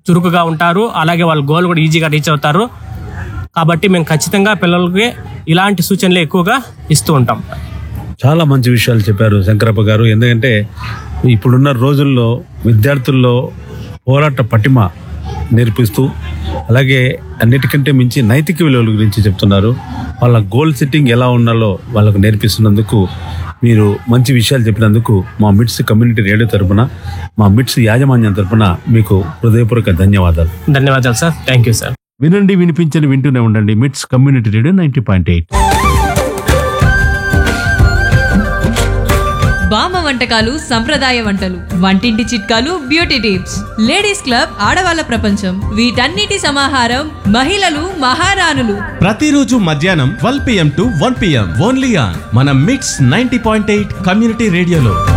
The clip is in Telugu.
చురుకుగా ఉంటారు అలాగే వాళ్ళ గోల్ కూడా ఈజీగా రీచ్ అవుతారు కాబట్టి మేము ఖచ్చితంగా పిల్లలకి ఇలాంటి సూచనలు ఎక్కువగా ఇస్తూ ఉంటాం చాలా మంచి విషయాలు చెప్పారు శంకరప్ప గారు ఎందుకంటే ఇప్పుడున్న రోజుల్లో విద్యార్థుల్లో పోరాట పటిమ నేర్పిస్తూ అలాగే అన్నిటికంటే మించి నైతిక విలువల గురించి చెప్తున్నారు వాళ్ళ గోల్ సెట్టింగ్ ఎలా ఉండాలో వాళ్ళకు నేర్పిస్తున్నందుకు మీరు మంచి విషయాలు చెప్పినందుకు మా మిట్స్ కమ్యూనిటీ రేడియో తరపున మా మిట్స్ యాజమాన్యం తరపున మీకు హృదయపూర్వక ధన్యవాదాలు ధన్యవాదాలు సార్ థ్యాంక్ యూ సార్ వినండి వినిపించని వింటూనే ఉండండి MITS community radio ninety point eight బామ్మ వంటకాలు సంప్రదాయ వంటలు వంటింటి చిట్కాలు బ్యూటీ టిప్స్ లేడీస్ క్లబ్ ఆడవాళ్ళ ప్రపంచం వీటన్నిటి సమాహారం మహిళలు మహారాణులు ప్రతిరోజు మధ్యాహ్నం twelve PM to one PM only on మన MITS ninety point eight community రేడియోలో